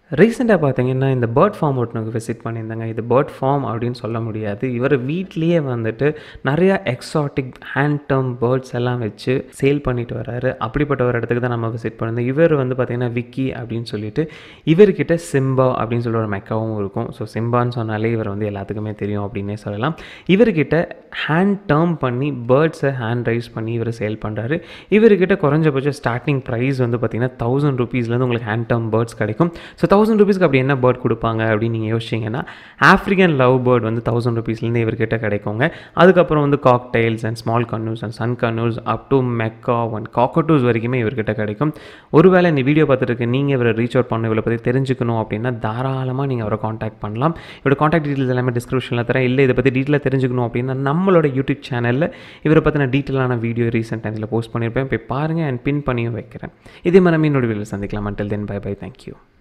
ரீசெண்டாக பார்த்தீங்கன்னா இந்த பேர்ட் ஃபார்ம் ஒருத்தனுக்கு விசிட் பண்ணியிருந்தாங்க இது பேர்ட் ஃபார்ம் அப்படின்னு சொல்ல முடியாது இவர் வீட்லேயே வந்துட்டு நிறையா எக்ஸாட்டிக் ஹேண்ட் டர்ம் பேர்ட்ஸ் எல்லாம் வச்சு சேல் பண்ணிட்டு வராரு அப்படிப்பட்ட ஒரு இடத்துக்கு தான் நம்ம விசிட் பண்ணியிருந்தோம் இவர் வந்து பார்த்திங்கன்னா விக்கி அப்படின்னு சொல்லிட்டு இவர்கிட்ட சிம்பா அப்படின்னு சொல்லி ஒரு மெக்காவும் இருக்கும் ஸோ சிம்பான்னு சொன்னாலே இவர் வந்து எல்லாத்துக்குமே தெரியும் அப்படின்னே சொல்லலாம் இவர்கிட்ட ஹேண்ட் டேர்ம் பண்ணி பேர்ட்ஸை ஹேண்ட் ரைஸ் பண்ணி இவர் சேல் பண்ணுறாரு இவர்கிட்ட குறைஞ்சபட்சம் ஸ்டார்டிங் ப்ரைஸ் வந்து பார்த்திங்கன்னா தௌசண்ட் ருபீஸ்லேருந்து உங்களுக்கு ஹேண்ட் டேர்ம் பேர்ட்ஸ் கிடைக்கும் ஸோ தௌசண்ட் ருபீஸ்க்கு அப்படி என்ன பேர்ட் கொடுப்பாங்க அப்படின்னு நீங்கள் யோசிச்சிங்கன்னா ஆஃப்ரிக்கன் லவ் பேர்ட் வந்து தௌசண்ட் ருபீஸ்லேருந்து இவர்கிட்ட கிடைக்குங்க அதுக்கப்புறம் வந்து cockatiels and small conures and sun conures up to macaw and cockatoos வரைக்குமே இவர்கிட்ட கிடைக்கும் ஒருவேளை இந்த வீடியோ பார்த்துட்டு நீங்கள் இவரை ரீச் அவுட் பண்ண இவரை பற்றி தெரிஞ்சுக்கணும் அப்படின்னா தாராளமாக நீங்கள் அவரை காண்டாக்ட் பண்ணலாம் இவரோட காண்டாக்ட் டீட்டெயில்ஸ் எல்லாமே டிஸ்கிரிப்ஷனில் தரேன் இல்லை இதை பற்றி டீட்டெயிலாக தெரிஞ்சுக்கணும் அப்படின்னா நம்மளோட யூடியூப் சேனலில் இவரை பற்றின டீட்டெயிலான வீடியோ ரீசெண்ட் டைமில் போஸ்ட் பண்ணியிருப்பேன் போய் பாருங்கள் அண்ட் பின் பண்ணியும் வைக்கிறேன் இதே மாதிரி இன்னொரு வீடியோவில் சந்திக்கலாம் until then bye bye thank you